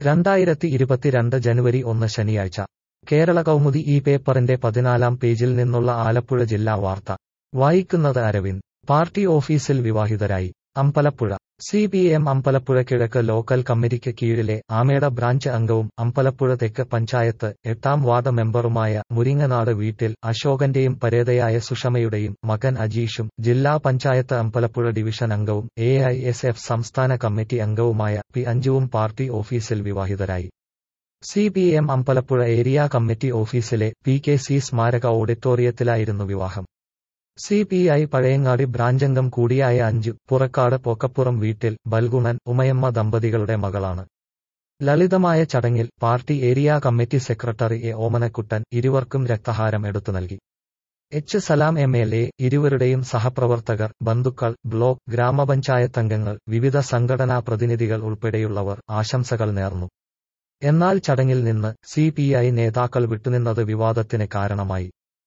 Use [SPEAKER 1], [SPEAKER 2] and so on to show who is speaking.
[SPEAKER 1] രണ്ടായിരത്തി ഇരുപത്തിരണ്ട് ജനുവരി ഒന്ന് ശനിയാഴ്ച കേരള കൗമുദി ഈ പേപ്പറിന്റെ പതിനാലാം പേജിൽ നിന്നുള്ള ആലപ്പുഴ ജില്ലാ വാർത്ത വായിക്കുന്നത് അരവിന്ദ് പാർട്ടി ഓഫീസിൽ വിവാഹിതരായി Ambalappuzha C P M Ambalappuzha കിഴക്ക് ലോക്കൽ കമ്മിറ്റിക്ക് കീഴിലെ ആമേട ബ്രാഞ്ച് അംഗവും അമ്പലപ്പുഴ തെക്ക് പഞ്ചായത്ത് എട്ടാം വാർഡ് മെമ്പറുമായ മുരിങ്ങനാട് വീട്ടിൽ അശോകന്റെയും പരേതയായ സുഷമയുടെയും മകൻ അജീഷും ജില്ലാ പഞ്ചായത്ത് അമ്പലപ്പുഴ ഡിവിഷൻ അംഗവും എ ഐ എസ് എഫ് സംസ്ഥാന കമ്മിറ്റി അംഗവുമായ പി അഞ്ജുവും പാർട്ടി ഓഫീസിൽ വിവാഹിതരായി C P M Ambalappuzha area committee ഓഫീസിലെ പി കെ സി സ്മാരക ഓഡിറ്റോറിയത്തിലായിരുന്നു വിവാഹം സി പി ഐ പഴയങ്ങാടി ബ്രാഞ്ചംഗം കൂടിയായ അഞ്ചു പുറക്കാട് പൊക്കപ്പുറം വീട്ടിൽ ബൽഗുണൻ ഉമയമ്മ ദമ്പതികളുടെ മകളാണ് ലളിതമായ ചടങ്ങിൽ party area committee secretary A Omanakuttan ഇരുവർക്കും രക്തഹാരം എടുത്തു നൽകി H Salam M L A ഇരുവരുടെയും സഹപ്രവർത്തകർ ബന്ധുക്കൾ ബ്ലോക്ക് ഗ്രാമപഞ്ചായത്തംഗങ്ങൾ വിവിധ സംഘടനാ പ്രതിനിധികൾ ഉൾപ്പെടെയുള്ളവർ ആശംസകൾ നേർന്നു എന്നാൽ ചടങ്ങിൽ നിന്ന് സി പി ഐ നേതാക്കൾ വിട്ടുനിന്നത് വിവാദത്തിന് കാരണമായി